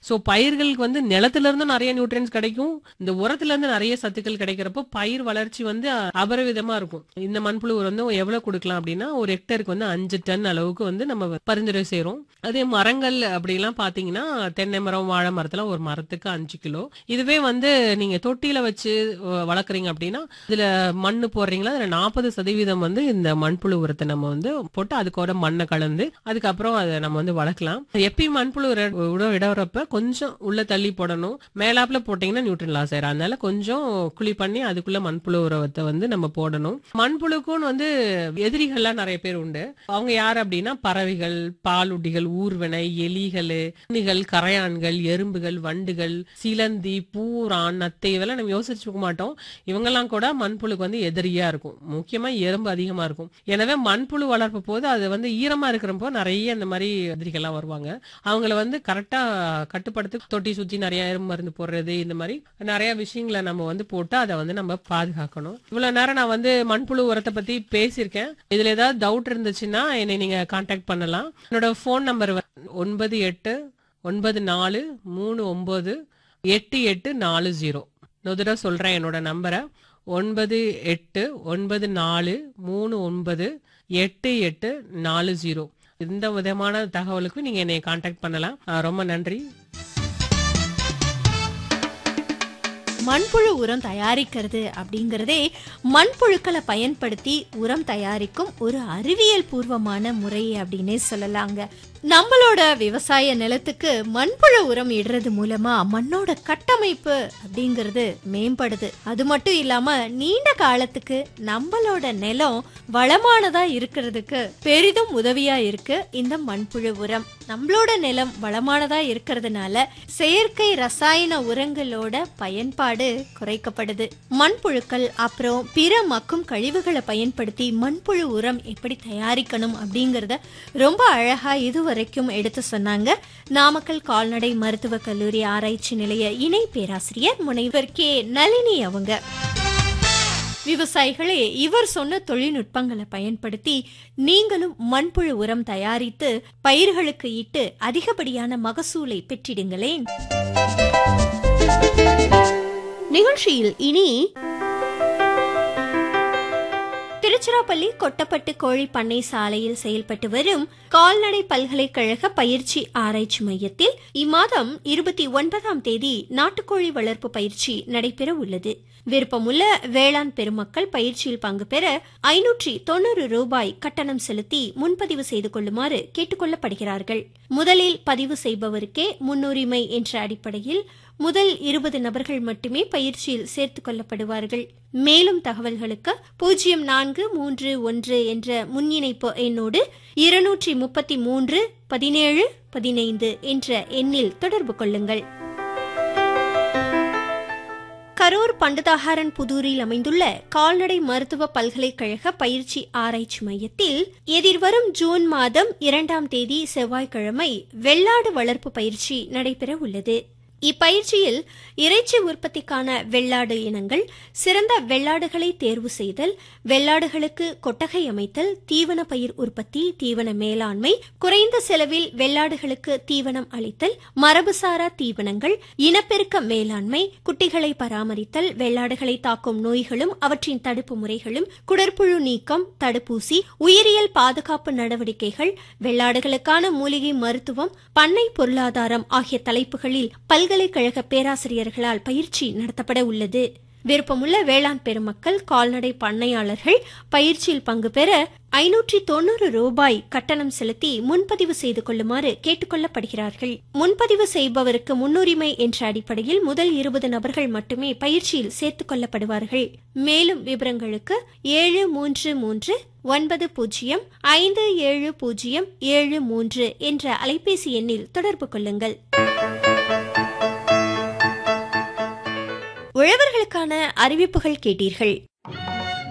so பயிர்களுக்கு வந்து நிலத்துல இருந்து நிறைய நியூட்ரியன்ஸ் கிடைக்கும் இந்த உரத்துல இருந்து நிறைய சத்துக்கள் கிடைக்கிறப்போ பயிர் வளர்ச்சி வந்து அ- அபரிவிதமா இருக்கும் இந்த மண்புழு உரம் வந்து எவ்வளவு கொடுக்கலாம் அப்படின்னா ஒரு ஹெக்டருக்கு வந்து அஞ்சு டன் அளவுக்கு வந்து நம்ம பரிந்துரை செய்றோம் அதே மரங்கள் அப்படிலாம் பாத்தீங்கன்னா தென்னை மரம் வாழை மரத்துல ஒரு மரத்துக்கு அஞ்சு கிலோ இதுவே வந்து நீங்க தொட்டியில வச்சு அஹ், வளர்க்குறீங்க அப்படின்னா இதுல மண்ணு போடுறீங்களா அதுல நாற்பது சதவீதம் வந்து இந்த மண்புழு உரத்தை நம்ம வந்து போட்டு அதுக்கோட மண்ணை கலந்து அதுக்கப்புறம் அதை நம்ம வந்து வளர்க்கலாம் எப்பயும் மண்புழு உர- உரம் இடறப்ப கொஞ்சம் உள்ள தள்ளி போடணும் மேலாப்புல போட்டீங்கன்னா நியூட்ரன் லாஸ் ஆயிரும் அதனால கொஞ்சம் குழி பண்ணி அதுக்குள்ள மண்புழு உரத்தை வந்து நம்ம போடணும் மண்புழுக்கும் வந்து எதிரிகள்லாம் நிறைய பேர் உண்டு அவங்க யார் அப்படின்னா பறவைகள் பாலுட்டிகள் ஊர்வனை எலிகள் உண்ணிகள் கரையான்கள் எறும்புகள் வண்டுகள் சிலந்தி பூரான் நத்தை இதெல்லாம் நம்ம யோசிச்சுக்க மாட்டோம் இவங்கெல்லாம் கூட மண்புழுக்கு வந்து எதிரியா இருக்கும் முக்கியமா எறும்பு அதிகமா இருக்கும் எனவே மண்புழு வளர்ப்பு போது அது வந்து ஈரமா இருக்கிறப்போ நிறைய இந்த மாதிரி எதிரிகள்லாம் வருவாங்க அவங்கள வந்து கரெக்டா கட்டுப்படுத்தி தொட்டி சுத்தி நிறைய எறும்பு மருந்து போடுறது இந்த மாதிரி நிறைய விஷயங்களை நம்ம வந்து போட்டு அதை வந்து நம்ம பாதுகாக்கணும் இவ்வளவு நேரம் நான் வந்து மண்புழு உரத்தை பத்தி பேசியிருக்கேன் இதுல ஏதாவது டவுட் இருந்துச்சுன்னா என்னை நீங்க காண்டாக்ட் பண்ணலாம் என்னோட ஃபோன் நம்பர் ஒன்பது எட்டு ஒன்பது நாலு மூணு ஒன்பது எட்டு எட்டு நாலு ஜீரோ இன்னொரு தடவை சொல்றேன் என்னோட நம்பரை ஒன்பது எட்டு ஒன்பது நாலு மூணு ஒன்பது எட்டு எட்டு நாலு ஜீரோ இந்த விதமான தகவலுக்கு நீங்க என்னை காண்டாக்ட் பண்ணலாம் அஹ் ரொம்ப நன்றி மண்புழு உரம் தயாரிக்கிறது அப்படிங்கறதே மண்புழுக்களை பயன்படுத்தி உரம் தயாரிக்கும் ஒரு அறிவியல் பூர்வமான முறை அப்படின்னே சொல்லலாங்க நம்மளோட விவசாய நிலத்துக்கு மண்புழு உரம் இடுறது மூலமா மண்ணோட கட்டமைப்பு அப்படிங்கிறது மேம்படுது அது மட்டும் இல்லாம நீண்ட காலத்துக்கு நம்மளோட நிலம் வளமானதா இருக்கிறதுக்கு பெரிதும் உதவியா இருக்கு இந்த மண்புழு உரம் நம்மளோட நிலம் வளமானதா இருக்கிறதுனால செயற்கை ரசாயன உரங்களோட பயன்பாடு குறைக்கப்படுது மண்புழுக்கள் அப்புறம் பிற மக்கும் கழிவுகளை பயன்படுத்தி மண்புழு உரம் எப்படி தயாரிக்கணும் அப்படிங்கறத ரொம்ப அழகா இதுவரைக்கும் எடுத்து சொன்னாங்க நாமக்கல் கால்நடை மருத்துவக் கல்லூரி ஆராய்ச்சி நிலைய இணை பேராசிரியர் முனைவர் கே நளினி அவங்க விவசாயிகளே இவர் சொன்ன தொழில்நுட்பங்களை பயன்படுத்தி நீங்களும் மண்புழு உரம் தயாரித்து பயிர்களுக்கு இட்டு அதிகப்படியான மகசூலை பெற்றிடுங்களேன் நிகழ்ச்சியில் இனி திருச்சிராப்பள்ளி கொட்டப்பட்டு கோழி பண்ணை சாலையில் செயல்பட்டு வரும் கால்நடை பல்கலைக்கழக பயிற்சி ஆராய்ச்சி மையத்தில் இம்மாதம் இருபத்தி ஒன்பதாம் தேதி நாட்டுக்கோழி வளர்ப்பு பயிற்சி நடைபெற உள்ளது விருப்பமுள்ள வேளாண் பெருமக்கள் பயிற்சியில் பங்கு பெற ஐநூற்றி தொண்ணூறு ரூபாய் கட்டணம் செலுத்தி முன்பதிவு செய்து கொள்ளுமாறு கேட்டுக்கொள்ளப்படுகிறார்கள் முதலில் பதிவு செய்பவருக்கே முன்னுரிமை என்ற அடிப்படையில் முதல் இருபது நபர்கள் மட்டுமே பயிற்சியில் சேர்த்துக் கொள்ளப்படுவார்கள் மேலும் தகவல்களுக்கு பூஜ்ஜியம் நான்கு மூன்று ஒன்று என்ற முன்னிணைப்பு எண்ணோடு இருநூற்றி முப்பத்தி மூன்று பதினேழு பதினைந்து என்ற எண்ணில் தொடர்பு கொள்ளுங்கள் கரூர் பண்டதாகாரன் புதூரில் அமைந்துள்ள கால்நடை மருத்துவ பல்கலைக்கழக பயிற்சி ஆராய்ச்சி மையத்தில் எதிர்வரும் ஜூன் மாதம் இரண்டாம் தேதி செவ்வாய்க்கிழமை வெள்ளாடு வளர்ப்பு பயிற்சி நடைபெற உள்ளது இப்பயிற்சியில் இறைச்சி உற்பத்திக்கான வெள்ளாடு இனங்கள் சிறந்த வெள்ளாடுகளை தேர்வு செய்தல் வெள்ளாடுகளுக்கு கொட்டகை அமைத்தல் தீவன பயிர் உற்பத்தி தீவன மேலாண்மை குறைந்த செலவில் வெள்ளாடுகளுக்கு தீவனம் அளித்தல் மரபுசாரா தீவனங்கள் இனப்பெருக்க மேலாண்மை குட்டிகளை பராமரித்தல் வெள்ளாடுகளை தாக்கும் நோய்களும் அவற்றின் தடுப்பு முறைகளும் குடற்புழு நீக்கம் தடுப்பூசி உயிரியல் பாதுகாப்பு நடவடிக்கைகள் வெள்ளாடுகளுக்கான மூலிகை மருத்துவம் பண்ணை பொருளாதாரம் ஆகிய தலைப்புகளில் பல்கலைக்கழக பேராசிரியர்களால் பயிற்சி நடத்தப்பட உள்ளது விருப்பமுள்ள வேளாண் பெருமக்கள் கால்நடை பண்ணையாளர்கள் பயிற்சியில் பங்கு பெற ஐநூற்றி தொண்ணூறு ரூபாய் கட்டணம் செலுத்தி முன்பதிவு செய்து கொள்ளுமாறு கேட்டுக்கொள்ளப்படுகிறார்கள் முன்பதிவு செய்பவருக்கு முன்னுரிமை என்ற அடிப்படையில் முதல் இருபது நபர்கள் மட்டுமே பயிற்சியில் சேர்த்துக் கொள்ளப்படுவார்கள் மேலும் விவரங்களுக்கு ஏழு மூன்று மூன்று ஒன்பது பூஜ்ஜியம் ஐந்து ஏழு பூஜ்ஜியம் ஏழு மூன்று என்ற அலைபேசி எண்ணில் தொடர்பு கொள்ளுங்கள் உழவர்களுக்கான அறிவிப்புகள் கேட்டீர்கள்